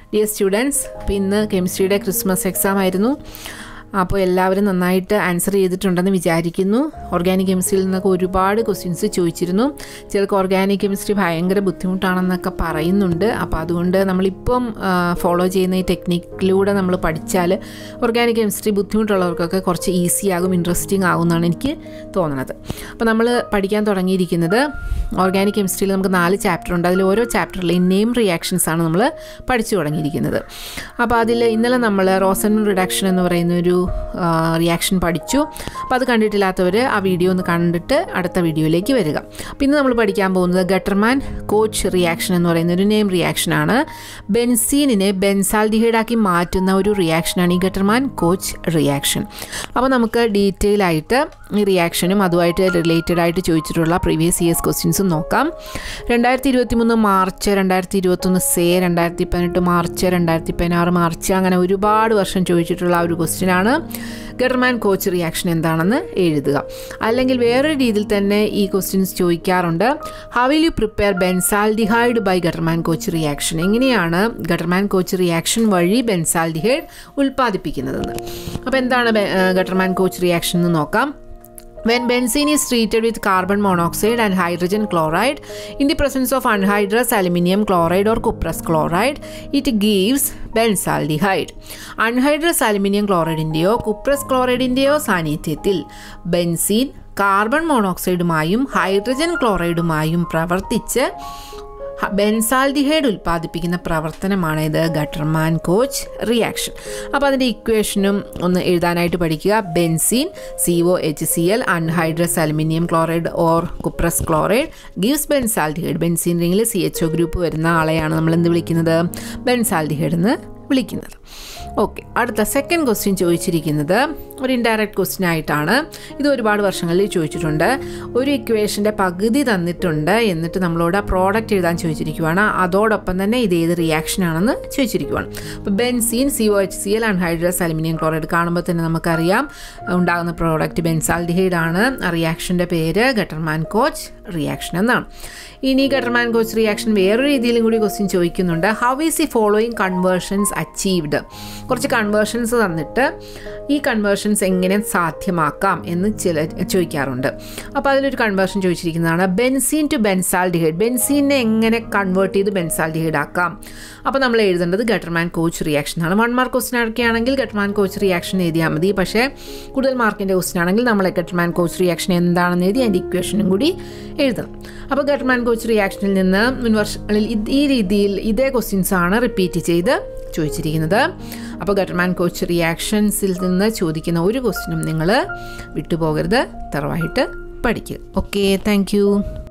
dear students അപ്പോൾ ഇന്ന് കെമിസ്ട്രിയുടെ Christmas exam ആയിരുന്നു അപ്പോൾ എല്ലാവരും നന്നായിട്ട് ആൻസർ ചെയ്തിട്ടുണ്ടെന്ന് വിചാരിക്കുന്നു ഓർഗാനിക് കെമിസ്ട്രിയിൽ നിന്നൊക്കെ ഒരുപാട് ക്വസ്റ്റ്യൻസ് ചോദിച്ചിരുന്നു ചിലർക്ക് ഓർഗാനിക് കെമിസ്ട്രി ഭയങ്കര ബുദ്ധിമുട്ടാണെന്നൊക്കെ പറയുന്നുണ്ട് അപ്പോൾ അതുകൊണ്ട് നമ്മളിപ്പം ഫോളോ ചെയ്യുന്ന ഈ ടെക്നിക്കിലൂടെ നമ്മൾ പഠിച്ചാൽ ഓർഗാനിക് കെമിസ്ട്രി ബുദ്ധിമുട്ടുള്ളവർക്കൊക്കെ കുറച്ച് ഈസി ആകും ഇൻട്രസ്റ്റിംഗ് ആകും എന്നാണ് എനിക്ക് തോന്നുന്നത് അപ്പോൾ നമ്മൾ പഠിക്കാൻ തുടങ്ങിയിരിക്കുന്നത് ഓർഗാനിക് കെമിസ്ട്രിയിൽ നമുക്ക് നാല് ചാപ്റ്റർ ഉണ്ട് അതിൽ ഓരോ ചാപ്റ്ററിലെയും നെയിം റിയാക്ഷൻസ് ആണ് നമ്മൾ പഠിച്ചു തുടങ്ങിയിരിക്കുന്നത് അപ്പോൾ അതിൽ ഇന്നലെ നമ്മൾ റോസൻ റിഡക്ഷൻ എന്ന് പറയുന്ന ഒരു റിയാക്ഷൻ പഠിച്ചു അപ്പോൾ അത് കണ്ടിട്ടില്ലാത്തവർ ആ വീഡിയോ ഒന്ന് കണ്ടിട്ട് അടുത്ത വീഡിയോയിലേക്ക് വരിക പിന്നെ നമ്മൾ പഠിക്കാൻ പോകുന്നത് ഗട്ടർമാൻ കോച്ച് റിയാക്ഷൻ എന്ന് പറയുന്ന ഒരു നെയിം റിയാക്ഷനാണ് ബെൻസീനിനെ ബെൻസാൽഡിഹൈഡാക്കി മാറ്റുന്ന ഒരു റിയാക്ഷനാണ് ഈ ഗട്ടർമാൻ കോച്ച് റിയാക്ഷൻ അപ്പോൾ നമുക്ക് ഡീറ്റെയിൽ ആയിട്ട് ഈ റിയാക്ഷനും അതുമായിട്ട് റിലേറ്റഡ് ആയിട്ട് ചോദിച്ചിട്ടുള്ള പ്രീവിയസ് ഇയേഴ്സ് ക്വസ്റ്റ്യൻസും നോക്കാം രണ്ടായിരത്തി ഇരുപത്തി മൂന്ന് മാർച്ച് രണ്ടായിരത്തി ഇരുപത്തൊന്ന് സേ രണ്ടായിരത്തി പതിനെട്ട് മാർച്ച് രണ്ടായിരത്തി പതിനാറ് മാർച്ച് അങ്ങനെ ഒരുപാട് വർഷം ചോദിച്ചിട്ടുള്ള ഒരു ക്വസ്റ്റ്യനാണ് ഗവർമാൻ കോച്ച് റിയാക്ഷൻ എന്താണെന്ന് എഴുതുക അല്ലെങ്കിൽ വേറൊരു രീതിയിൽ തന്നെ ഈ ക്വസ്റ്റ്യൻസ് ചോദിക്കാറുണ്ട് how will you prepare benzaldehyde by Gattermann Koch reaction എങ്ങനെയാണ് ഗട്ടർമാൻ കോച്ച് റിയാക്ഷൻ വഴി ബെൻസാൽഡിഹൈഡ് ഉൽപ്പാദിപ്പിക്കുന്നതെന്ന് അപ്പോൾ എന്താണ് ഗട്ടർമാൻ കോച്ച് റിയാക്ഷൻ എന്ന് നോക്കാം When benzene is treated with carbon monoxide and hydrogen chloride in the presence of anhydrous aluminium chloride or cuprous chloride, it gives benzaldehyde anhydrous aluminium ക്ലോറൈഡിൻ്റെയോ cuprous ക്ലോറൈഡിൻ്റെയോ സാന്നിധ്യത്തിൽ benzene carbon മോണോക്സൈഡുമായും hydrogen ക്ലോറൈഡുമായും പ്രവർത്തിച്ച് benzaldehyde ഉൽപ്പാദിപ്പിക്കുന്ന പ്രവർത്തനമാണ് ഇത് ഗട്ടർമാൻ കോച്ച് റിയാക്ഷൻ അപ്പോൾ അതിൻ്റെ ഇക്വേഷനും ഒന്ന് എഴുതാനായിട്ട് പഠിക്കുക benzene C O H C L anhydrous aluminium chloride or cuprous chloride gives benzaldehyde benzene റിങ്ങിൽ സി എച്ച് ഒ ഗ്രൂപ്പ് വരുന്ന ആളെയാണ് നമ്മൾ എന്ത് വിളിക്കുന്നത് ബെൻസാൽഡിഹൈഡ് എന്ന് വിളിക്കുന്നത് ഓക്കെ അടുത്ത സെക്കൻഡ് ക്വസ്റ്റ്യൻ ചോദിച്ചിരിക്കുന്നത് ഒരു ഇൻഡയറക്റ്റ് ക്വസ്റ്റ്യൻ ആയിട്ടാണ് ഇത് ഒരുപാട് വർഷങ്ങളിൽ ചോദിച്ചിട്ടുണ്ട് ഒരു ഇക്വേഷൻ്റെ പകുതി തന്നിട്ടുണ്ട് എന്നിട്ട് നമ്മളോട് ആ പ്രോഡക്റ്റ് എഴുതാൻ ചോദിച്ചിരിക്കുവാണ് അതോടൊപ്പം തന്നെ ഇത് ഏത് റിയാക്ഷൻ ആണെന്ന് ചോദിച്ചിരിക്കുവാണ് അപ്പോൾ benzene C O H C L anhydrous aluminium chloride കാണുമ്പോൾ തന്നെ നമുക്കറിയാം ഉണ്ടാകുന്ന പ്രോഡക്റ്റ് ബെൻസാൽഡിഹൈഡ് ആണ് ആ റിയാക്ഷൻ്റെ പേര് ഗട്ടർമാൻ കോച്ച് റിയാക്ഷൻ എന്നാണ് ഇനി ഗട്ടർമാൻ കോച്ച് റിയാക്ഷൻ വേറൊരു രീതിയിലും കൂടി ക്വസ്റ്റ്യൻ ചോദിക്കുന്നുണ്ട് ഹൗ ഈസ് ഈ ഫോളോയിങ് കൺവേർഷൻസ് അച്ചീവ്ഡ് കുറച്ച് കൺവേർഷൻസ് തന്നിട്ട് ഈ കൺവേർഷൻസ് എങ്ങനെ സാധ്യമാക്കാം എന്ന് ചില ചോദിക്കാറുണ്ട് അപ്പോൾ അതിലൊരു കൺവേർഷൻ ചോദിച്ചിരിക്കുന്നതാണ് ബെൻസീൻ ടു ബെൻസാൽഡിഹൈഡ് ബെൻസീനെ എങ്ങനെ കൺവേർട്ട് ചെയ്ത് ബെൻസാൽഡിഹൈഡ് ആക്കാം അപ്പോൾ നമ്മൾ എഴുതേണ്ടത് ഗട്ടർമാൻ കോച്ച് റിയാക്ഷൻ ആണ് വൺ മാർക്ക് ക്വസ്റ്റൻ ആണെങ്കിൽ ഗട്ടർമാൻ കോച്ച് റിയാക്ഷൻ എഴുതിയാൽ മതി പക്ഷേ കൂടുതൽ മാർക്കിൻ്റെ ക്വസ്റ്റൻ ആണെങ്കിൽ നമ്മൾ ഗട്ടർമാൻ കോച്ച് റിയാക്ഷൻ എന്താണെന്ന് എഴുതി അതിൻ്റെ ഇക്വേഷനും കൂടി എഴുതണം അപ്പോൾ ഗട്ടർമാൻ കോച്ച് റിയാക്ഷനിൽ നിന്ന് മുൻ വർഷങ്ങളിൽ ഈ രീതിയിൽ ഇതേ ക്വസ്റ്റ്യൻസ് ആണ് റിപ്പീറ്റ് ചെയ്ത് ചോദിച്ചിരിക്കുന്നത് അപ്പോൾ ഗട്ടർമാൻ കോച്ച് റിയാക്ഷൻസിൽ നിന്ന് ചോദിക്കുന്ന ഒരു ക്വസ്റ്റിനും നിങ്ങൾ വിട്ടുപോകരുത് തറവായിട്ട് പഠിക്കുക ഓക്കെ താങ്ക്